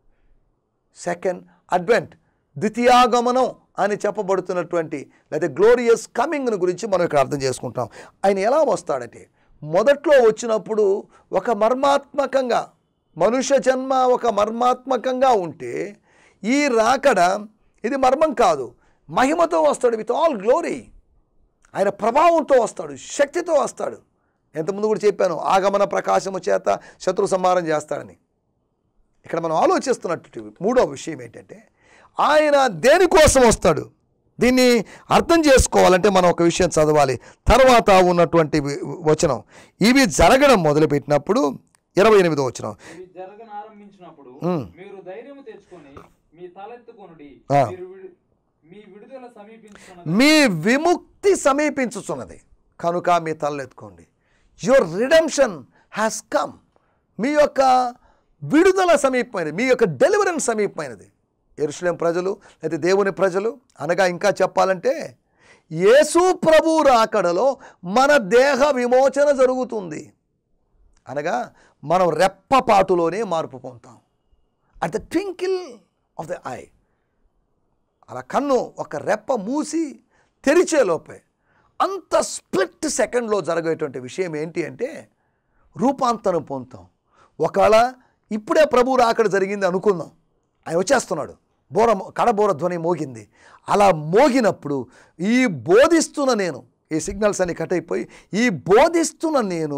[SPEAKER 2] సెకండ్ అడ్వెంట్ ద్వితీయాగమనం అని చెప్పబడుతున్నటువంటి లేదా గ్లోరియస్ కమింగ్ను గురించి మనం ఇక్కడ అర్థం చేసుకుంటాం ఆయన ఎలా వస్తాడంటే మొదట్లో వచ్చినప్పుడు ఒక మర్మాత్మకంగా మనుష్య జన్మ ఒక మర్మాత్మకంగా ఉంటే ఈ రాకడ ఇది మర్మం కాదు మహిమతో వస్తాడు విత్ ఆల్ గ్లోరీ ఆయన ప్రభావంతో వస్తాడు శక్తితో వస్తాడు ఎంతముందు కూడా చెప్పాను ఆగమన ప్రకాశము చేత శత్రు సంహారం చేస్తాడని ఇక్కడ మనం ఆలోచిస్తున్నట్టు మూడో విషయం ఏంటంటే ఆయన దేనికోసం వస్తాడు దీన్ని అర్థం చేసుకోవాలంటే మనం ఒక విషయం చదవాలి తర్వాత ఉన్నటువంటి వి- వచనం ఇవి జరగడం మొదలుపెట్టినప్పుడు ఇరవై ఎనిమిదో వచనం
[SPEAKER 1] ఇవి జరగన ఆరంభించినప్పుడు
[SPEAKER 2] మ్.
[SPEAKER 1] మీరు ధైర్యం తెచ్చుకొని మీ తలెత్తుకొనుడి
[SPEAKER 2] ఆ.
[SPEAKER 1] మీరు విడు- మీ విడుదల సమీపించుకున్నది
[SPEAKER 2] మీ విముక్తి సమీపించుచున్నది కనుక మీ తలెత్తుకోండి యువర్ రిడమ్షన్ హ్యాస్ కమ్ మీ యొక్క విడుదల సమీపమైనది మీ యొక్క డెలివరెన్స్ సమీపమైనది ఎరుసలేం ప్రజలు లేదా దేవుని ప్రజలు అనగా ఇంకా చెప్పాలంటే యేసు ప్రభు రాకడలో మన దేహ విమోచన జరుగుతుంది అనగా మనం రెప్పపాటులోనే మార్పు పొందుతాం at the twinkle of the eye అలా కన్ను ఒక రెప్ప మూసి తెరిచే లోపే అంత స్ప్లిట్ సెకండ్లో జరగేటువంటి విషయం ఏంటి అంటే రూపాంతరం పొందుతాం ఒకవేళ ఇప్పుడే ప్రభు రాకడ జరిగింది అనుకుందాం ఆయన వచ్చేస్తున్నాడు బోర కడబోర ధ్వని మోగింది అలా మోగినప్పుడు ఈ బోధిస్తున్న నేను ఈ సిగ్నల్స్ అన్ని కట్ అయిపోయి ఈ బోధిస్తున్న నేను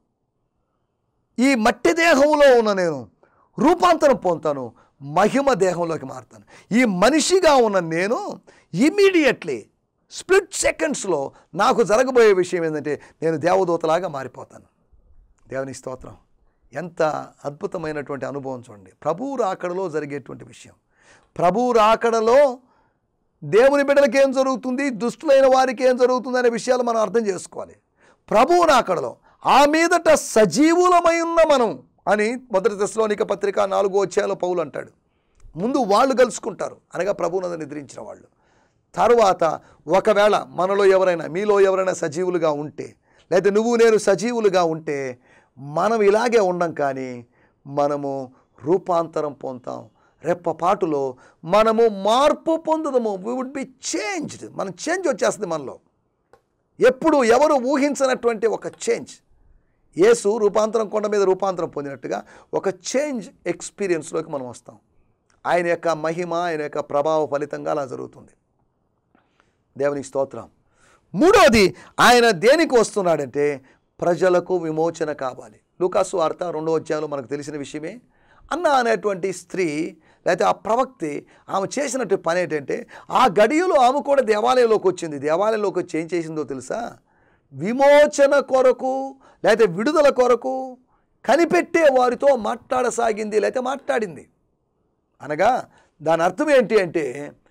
[SPEAKER 2] ఈ మట్టి దేహంలో ఉన్న నేను రూపాంతరం పొందుతాను మహిమ దేహంలోకి మారుతాను ఈ మనిషిగా ఉన్న నేను ఇమీడియట్లీ స్ప్లిట్ సెకండ్స్లో నాకు జరగబోయే విషయం ఏంటంటే నేను దేవదూతలాగా మారిపోతాను దేవుని స్తోత్రం ఎంత అద్భుతమైనటువంటి అనుభవం చూడండి ప్రభు రాకడలో జరిగేటువంటి విషయం ప్రభు రాకడలో దేవుని బిడ్డలకి ఏం జరుగుతుంది దుష్టులైన వారికి ఏం జరుగుతుంది అనే విషయాలు మనం అర్థం చేసుకోవాలి ప్రభువు రాకడలో ఆ మీదట సజీవులమై ఉన్న మనం అని మొదటి దశలోనిక పత్రిక నాలుగో అధ్యాయంలో పౌలు అంటాడు ముందు వాళ్ళు కలుసుకుంటారు అనగా ప్రభువునందు నిద్రించిన వాళ్ళు తరువాత ఒకవేళ మనలో ఎవరైనా మీలో ఎవరైనా సజీవులుగా ఉంటే లేదా నువ్వు నేను సజీవులుగా ఉంటే మనం ఇలాగే ఉండం కానీ మనము రూపాంతరం పొందుతాం రెప్పపాటులో మనము మార్పు పొందుదాము వి వుడ్ బి చేంజ్డ్ మన చేంజ్ వచ్చేస్తుంది మనలో ఎప్పుడు ఎవరు ఊహించినటువంటి ఒక చేంజ్ యేసు రూపాంతరం కొండ మీద రూపాంతరం పొందినట్టుగా ఒక చేంజ్ ఎక్స్పీరియన్స్లోకి మనం వస్తాం ఆయన యొక్క మహిమ ఆయన యొక్క ప్రభావ ఫలితంగా అలా జరుగుతుంది దేవునికి స్తోత్రం మూడోది ఆయన దేనికి వస్తున్నాడంటే ప్రజలకు విమోచన కావాలి లూకాసు వార్త రెండో అధ్యాయంలో మనకు తెలిసిన విషయమే అన్న అనేటువంటి స్త్రీ లేకపోతే ఆ ప్రవక్తి ఆమె చేసినట్టు పని ఏంటంటే ఆ గడియలో ఆమె కూడా దేవాలయంలోకి వచ్చింది దేవాలయంలోకి వచ్చి ఏం చేసిందో తెలుసా విమోచన కొరకు లేకపోతే విడుదల కొరకు కనిపెట్టే వారితో మాట్లాడసాగింది లేకపోతే మాట్లాడింది అనగా దాని అర్థం ఏంటి అంటే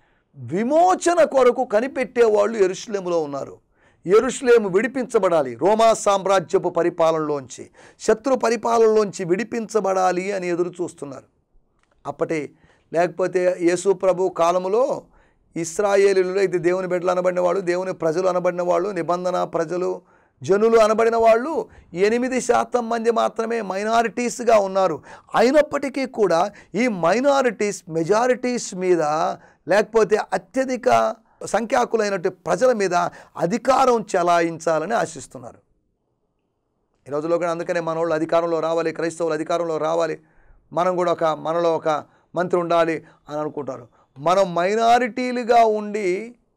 [SPEAKER 2] విమోచన కొరకు కనిపెట్టే వాళ్ళు ఎరుషులేములో ఉన్నారు ఎరుషులేము విడిపించబడాలి రోమా సామ్రాజ్యపు పరిపాలనలోంచి శత్రు పరిపాలనలోంచి విడిపించబడాలి అని ఎదురు చూస్తున్నారు అప్పటి లేకపోతే యేసు ప్రభు కాలములో ఇస్రాయేలీలు అయితే దేవుని బిడ్డలు అనబడిన వాళ్ళు దేవుని ప్రజలు అనబడిన వాళ్ళు నిబంధన ప్రజలు జనులు అనబడిన వాళ్ళు ఎనిమిది శాతం మంది మాత్రమే మైనారిటీస్గా ఉన్నారు అయినప్పటికీ కూడా ఈ మైనారిటీస్ మెజారిటీస్ మీద లేకపోతే అత్యధిక సంఖ్యాకులైనటువంటి ప్రజల మీద అధికారం చెలాయించాలని ఆశిస్తున్నారు ఈ రోజుల్లో కూడా అందుకనే మన వాళ్ళు అధికారంలో రావాలి క్రైస్తవులు అధికారంలో రావాలి మనం కూడా ఒక మనలో ఒక మంత్రి ఉండాలి అని అనుకుంటారు మనం మైనారిటీలుగా ఉండి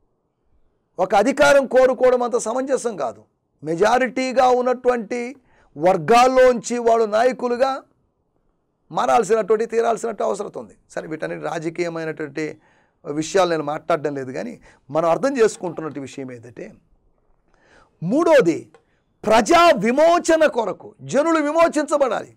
[SPEAKER 2] ఒక అధికారం కోరుకోవడం అంత సమంజసం కాదు మెజారిటీగా ఉన్నటువంటి వర్గాల్లోంచి వాళ్ళు నాయకులుగా మారాల్సినటువంటి తీరాల్సినట్టు అవసరం ఉంది సరే వీటన్నిటి రాజకీయమైనటువంటి విషయాలు నేను మాట్లాడడం లేదు కానీ మనం అర్థం చేసుకుంటున్నటువంటి విషయం ఏంటంటే మూడోది ప్రజా విమోచన కొరకు జనులు విమోచించబడాలి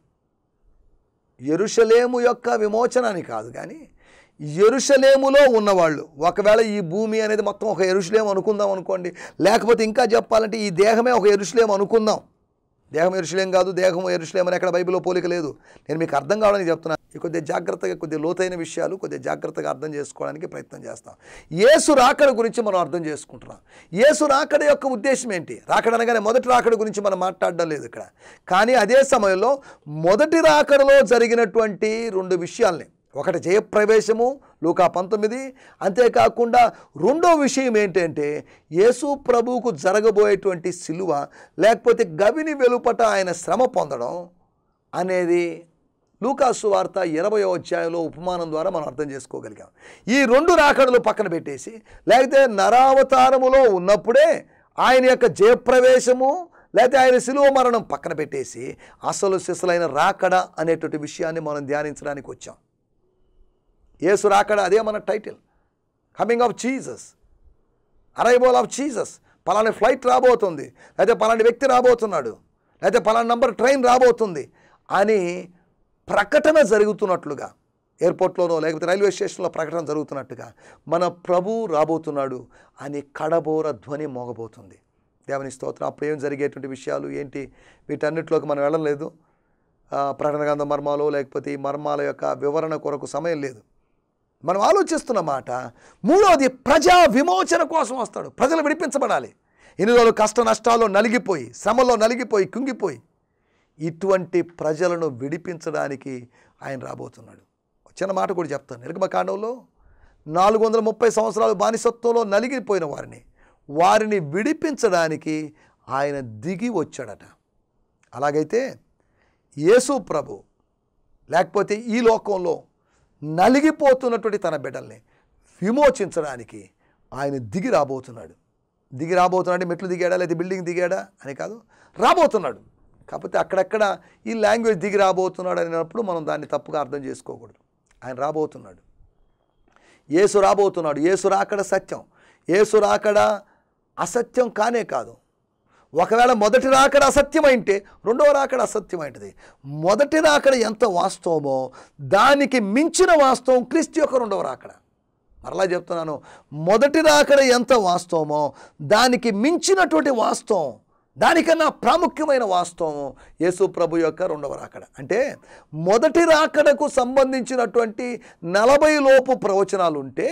[SPEAKER 2] ఎరుషలేము యొక్క విమోచన అని కాదు కానీ ఎరుషలేములో ఉన్నవాళ్ళు ఒకవేళ ఈ భూమి అనేది మొత్తం ఒక ఎరుషలేం అనుకుందాం అనుకోండి లేకపోతే ఇంకా చెప్పాలంటే ఈ దేహమే ఒక ఎరుషలేం అనుకుందాం దేహం ఎరుషలేం కాదు దేహం ఎరుషలేం అని ఎక్కడ బైబిల్లో పోలిక లేదు నేను మీకు అర్థం కావడానికి చెప్తున్నాను ఈ కొద్దిగా జాగ్రత్తగా కొద్దిగా లోతైన విషయాలు కొద్దిగా జాగ్రత్తగా అర్థం చేసుకోవడానికి ప్రయత్నం చేస్తాం యేసు రాకడ గురించి మనం అర్థం చేసుకుంటున్నాం యేసు రాకడ యొక్క ఉద్దేశం ఏంటి రాకడ అనగానే మొదటి రాకడ గురించి మనం మాట్లాడడం లేదు ఇక్కడ కానీ అదే సమయంలో మొదటి రాకడలో జరిగినటువంటి రెండు విషయాల్ని ఒకటి జయప్రవేశము లూకా పంతొమ్మిది అంతేకాకుండా రెండో విషయం ఏంటంటే యేసు ప్రభువుకు జరగబోయేటువంటి సిలువ లేకపోతే గవిని వెలుపట ఆయన శ్రమ పొందడం అనేది లూకాసు వార్త ఇరవయో అధ్యాయంలో ఉపమానం ద్వారా మనం అర్థం చేసుకోగలిగాం ఈ రెండు రాకడలు పక్కన పెట్టేసి లేకపోతే నరావతారములో ఉన్నప్పుడే ఆయన యొక్క జయప్రవేశము లేకపోతే ఆయన శిలువ మరణం పక్కన పెట్టేసి అసలు సిసలైన రాకడ అనేటువంటి విషయాన్ని మనం ధ్యానించడానికి వచ్చాం యేసు రాకడ అదే మన title coming of Jesus arrival of Jesus పలాని ఫ్లైట్ రాబోతుంది లేకపోతే పలాని వ్యక్తి రాబోతున్నాడు లేకపోతే పలాని నంబర్ ట్రైన్ రాబోతుంది అని ప్రకటన జరుగుతున్నట్లుగా ఎయిర్పోర్ట్లోనో లేకపోతే రైల్వే స్టేషన్లో ప్రకటన జరుగుతున్నట్టుగా మన ప్రభు రాబోతున్నాడు అని కడబోర ధ్వని మోగబోతుంది దేవుని స్తోత్రం అప్పుడు ఏం జరిగేటువంటి విషయాలు ఏంటి వీటన్నిటిలోకి మనం వెళ్ళలేదు ఆ, ప్రకటన గ్రంథ మర్మాలు లేకపోతే ఈ మర్మాల యొక్క వివరణ కొరకు సమయం లేదు మనం ఆలోచిస్తున్న మాట మూడవది ప్రజా విమోచన కోసం వస్తాడు ప్రజలు విడిపించబడాలి ఇన్ని రోజులు కష్ట నష్టాల్లో నలిగిపోయి శ్రమలో నలిగిపోయి కుంగిపోయి ఇటువంటి ప్రజలను విడిపించడానికి ఆయన రాబోతున్నాడు ఒక చిన్న మాట కూడా చెప్తాను నిర్గమకాండంలో నాలుగు వందల ముప్పై సంవత్సరాలు బానిసత్వంలో నలిగిపోయిన వారిని వారిని విడిపించడానికి ఆయన దిగి వచ్చాడట అలాగైతే యేసు ప్రభు లేకపోతే ఈ లోకంలో నలిగిపోతున్నటువంటి తన బిడ్డల్ని విమోచించడానికి ఆయన దిగి రాబోతున్నాడు దిగి రాబోతున్నాడు మెట్లు దిగాడా లేదా బిల్డింగ్ దిగాడా అని కాదు రాబోతున్నాడు కాకపోతే అక్కడక్కడ ఈ లాంగ్వేజ్ దిగి రాబోతున్నాడు అన్నప్పుడు మనం దాన్ని తప్పుగా అర్థం చేసుకోకూడదు ఆయన రాబోతున్నాడు యేసు రాబోతున్నాడు యేసు రాకడ సత్యం యేసు రాకడ అసత్యం కానే కాదు ఒకవేళ మొదటి రాకడ అసత్యమైంటే రెండవ రాకడ అసత్యమైంటుంది మొదటి రాకడ ఎంత వాస్తవమో దానికి మించిన వాస్తవం క్రీస్తు యొక్క రెండవ రాకడ మరలా చెప్తున్నాను మొదటి రాకడ ఎంత వాస్తవమో దానికి మించినటువంటి వాస్తవం దానికన్నా ప్రాముఖ్యమైన వాస్తవం యేసు ప్రభు యొక్క రెండవ రాకడ అంటే మొదటి రాకడకు సంబంధించినటువంటి నలభై లోపు ప్రవచనాలు ఉంటే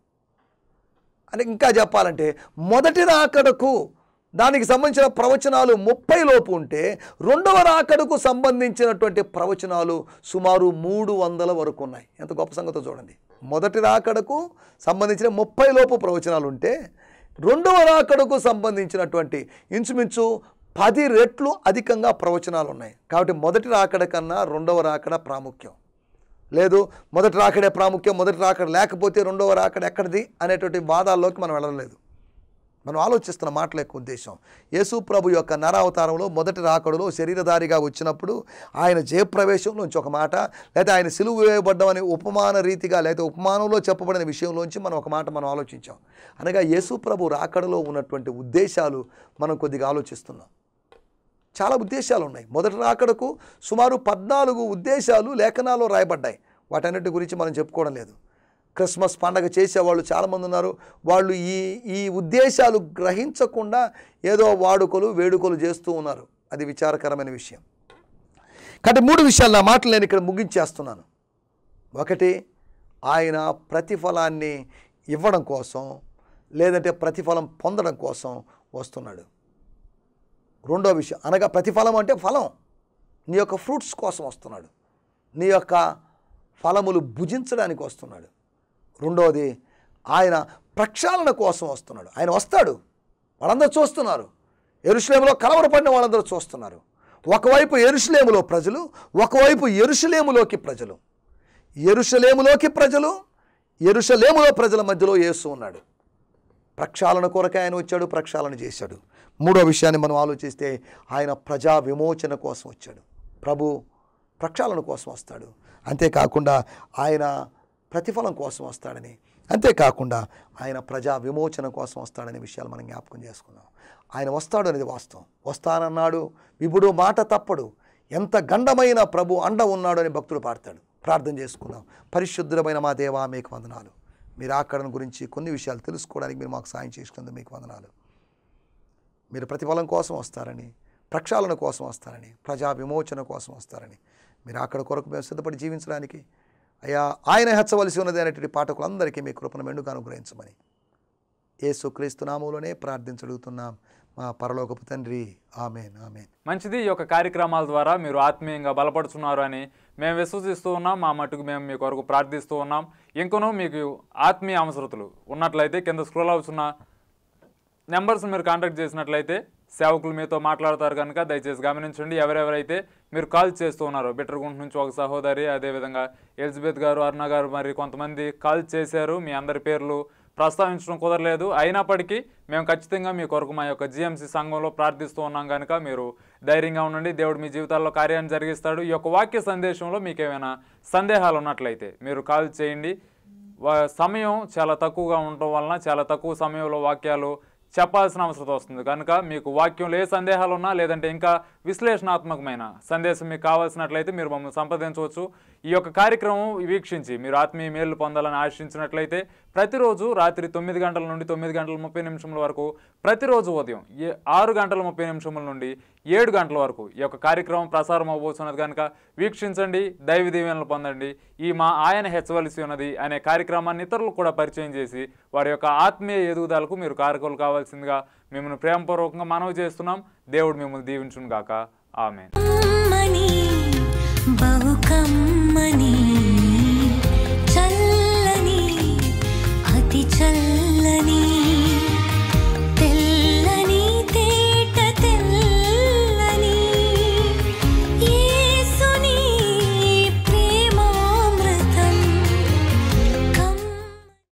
[SPEAKER 2] అని ఇంకా చెప్పాలంటే మొదటి రాకడకు దానికి సంబంధించిన ప్రవచనాలు ముప్పై లోపు ఉంటే రెండవ రాకడకు సంబంధించినటువంటి ప్రవచనాలు సుమారు మూడు వందల వరకు ఉన్నాయి ఎంత గొప్ప సంగతో చూడండి మొదటి రాకడకు సంబంధించిన ముప్పై లోపు ప్రవచనాలు ఉంటే రెండవ రాకడకు సంబంధించినటువంటి ఇంచుమించు పది రెట్లు అధికంగా ప్రవచనాలు ఉన్నాయి కాబట్టి మొదటి రాకడ కన్నా రెండవ రాకడ ప్రాముఖ్యం లేదు మొదటి రాకడే ప్రాముఖ్యం మొదటి రాకడ లేకపోతే రెండవ రాకడ ఎక్కడిది అనేటువంటి వాదాల్లోకి మనం వెళ్ళలేదు మనం ఆలోచిస్తున్న మాటల యొక్క ఉద్దేశం యేసు ప్రభు యొక్క నరావతారంలో మొదటి రాకడలో శరీరధారిగా వచ్చినప్పుడు ఆయన జయప్రవేశంలోంచి ఒక మాట లేదా ఆయన సిలువు వేయబడ్డం అనే ఉపమాన రీతిగా లేదా ఉపమానంలో చెప్పబడిన విషయంలోంచి మనం ఒక మాట మనం ఆలోచించాం అనగా యేసు ప్రభు రాకడలో ఉన్నటువంటి ఉద్దేశాలు మనం కొద్దిగా ఆలోచిస్తున్నాం చాలా ఉద్దేశాలు ఉన్నాయి మొదటి రాకడకు సుమారు పద్నాలుగు ఉద్దేశాలు లేఖనాల్లో రాయబడ్డాయి వాటన్నిటి గురించి మనం చెప్పుకోవడం లేదు క్రిస్మస్ పండగ చేసేవాళ్ళు చాలామంది ఉన్నారు వాళ్ళు ఈ ఈ ఉద్దేశాలు గ్రహించకుండా ఏదో వాడుకలు వేడుకలు చేస్తూ ఉన్నారు అది విచారకరమైన విషయం కాబట్టి మూడు విషయాలు నా మాటలు నేను ఇక్కడ ముగించేస్తున్నాను ఒకటి ఆయన ప్రతిఫలాన్ని ఇవ్వడం కోసం లేదంటే ప్రతిఫలం పొందడం కోసం వస్తున్నాడు రెండో విషయం అనగా ప్రతిఫలం అంటే ఫలం నీ యొక్క ఫ్రూట్స్ కోసం వస్తున్నాడు నీ యొక్క ఫలములు భుజించడానికి వస్తున్నాడు రెండవది ఆయన ప్రక్షాళన కోసం వస్తున్నాడు ఆయన వస్తాడు వాళ్ళందరూ చూస్తున్నారు ఎరుశ్లేములో కలవరపడిన వాళ్ళందరూ చూస్తున్నారు ఒకవైపు ఎరుషలేములో ప్రజలు ఒకవైపు ఎరుషలేములోకి ప్రజలు ఎరుషలేములోకి ప్రజలు ఎరుషలేములో ప్రజల మధ్యలో యేసు ఉన్నాడు ప్రక్షాళన కొరకే ఆయన వచ్చాడు ప్రక్షాళన చేశాడు మూడో విషయాన్ని మనం ఆలోచిస్తే ఆయన ప్రజా విమోచన కోసం వచ్చాడు ప్రభు ప్రక్షాళన కోసం వస్తాడు అంతేకాకుండా ఆయన ప్రతిఫలం కోసం వస్తాడని అంతేకాకుండా ఆయన ప్రజా విమోచన కోసం వస్తాడనే విషయాలు మనం జ్ఞాపకం చేసుకున్నాం ఆయన వస్తాడు అనేది వాస్తవం వస్తానన్నాడు విభుడు మాట తప్పడు ఎంత గండమైన ప్రభు అండ ఉన్నాడు అని భక్తుడు పాడతాడు ప్రార్థన చేసుకుందాం పరిశుద్ధమైన మా దేవా మీకు వందనాలు మీరు ఆకరణ గురించి కొన్ని విషయాలు తెలుసుకోవడానికి మీరు మాకు సాయం చేసుకున్నందుకు మీకు వందనాలు మీరు ప్రతిఫలం కోసం వస్తారని ప్రక్షాళన కోసం వస్తారని ప్రజా విమోచన కోసం వస్తారని మీరు అక్కడ కొరకు మేము సిద్ధపడి జీవించడానికి అయ్యా ఆయన హెచ్చవలసి ఉన్నది అనేటువంటి పాఠకులందరికీ మీ కృపను మెండుగా అనుగ్రహించమని యేసు క్రీస్తు నామంలోనే ప్రార్థించడుగుతున్నాం మా పరలోకపు తండ్రి ఆమెన్ ఆమెన్
[SPEAKER 1] మంచిది ఈ యొక్క కార్యక్రమాల ద్వారా మీరు ఆత్మీయంగా బలపడుతున్నారు అని మేము విశ్వసిస్తూ ఉన్నాం మా మట్టుకు మేము మీ కొరకు ప్రార్థిస్తూ ఉన్నాం ఇంకనూ మీకు ఆత్మీయ అవసరతలు ఉన్నట్లయితే కింద స్క్రోల్ అవుతున్న నెంబర్స్ మీరు కాంటాక్ట్ చేసినట్లయితే సేవకులు మీతో మాట్లాడతారు కనుక దయచేసి గమనించండి ఎవరెవరైతే మీరు కాల్ చేస్తూ ఉన్నారో బిట్టరగుంట నుంచి ఒక సహోదరి అదేవిధంగా ఎలిజబెత్ గారు అరుణ గారు మరి కొంతమంది కాల్ చేశారు మీ అందరి పేర్లు ప్రస్తావించడం కుదరలేదు అయినప్పటికీ మేము ఖచ్చితంగా మీ కొరకు మా యొక్క జిఎంసీ సంఘంలో ప్రార్థిస్తూ ఉన్నాం కనుక మీరు ధైర్యంగా ఉండండి దేవుడు మీ జీవితాల్లో కార్యాన్ని జరిగిస్తాడు ఈ యొక్క వాక్య సందేశంలో మీకు ఏమైనా సందేహాలు ఉన్నట్లయితే మీరు కాల్ చేయండి వా- సమయం చాలా తక్కువగా ఉండటం వలన చాలా తక్కువ సమయంలో వాక్యాలు చెప్పాల్సిన అవసరం వస్తుంది కనుక మీకు వాక్యంలో ఏ సందేహాలు ఉన్నా లేదంటే ఇంకా విశ్లేషణాత్మకమైన సందేశం మీకు కావాల్సినట్లయితే మీరు మమ్మల్ని సంప్రదించవచ్చు ఈ యొక్క కార్యక్రమం వీక్షించి మీరు ఆత్మీయ మేలు పొందాలని ఆశించినట్లయితే ప్రతిరోజు రాత్రి తొమ్మిది గంటల నుండి తొమ్మిది గంటల ముప్పై నిమిషముల వరకు ప్రతిరోజు ఉదయం ఏ ఆరు గంటల ముప్పై నిమిషముల నుండి ఏడు గంటల వరకు ఈ యొక్క కార్యక్రమం ప్రసారం అవబోతున్నది కనుక వీక్షించండి దైవ దీవెనలు పొందండి ఈ మా ఆయన హెచ్చవలసి ఉన్నది అనే కార్యక్రమాన్ని ఇతరులకు కూడా పరిచయం చేసి వారి యొక్క ఆత్మీయ ఎదుగుదలకు మీరు కారకులు కావాల్సిందిగా మిమ్మల్ని ప్రేమపూర్వకంగా మనవి చేస్తున్నాం దేవుడు మిమ్మల్ని దీవించును గాక ఆమె
[SPEAKER 3] కమ్మని బహు కమ్మని చల్లని అతి చల్లని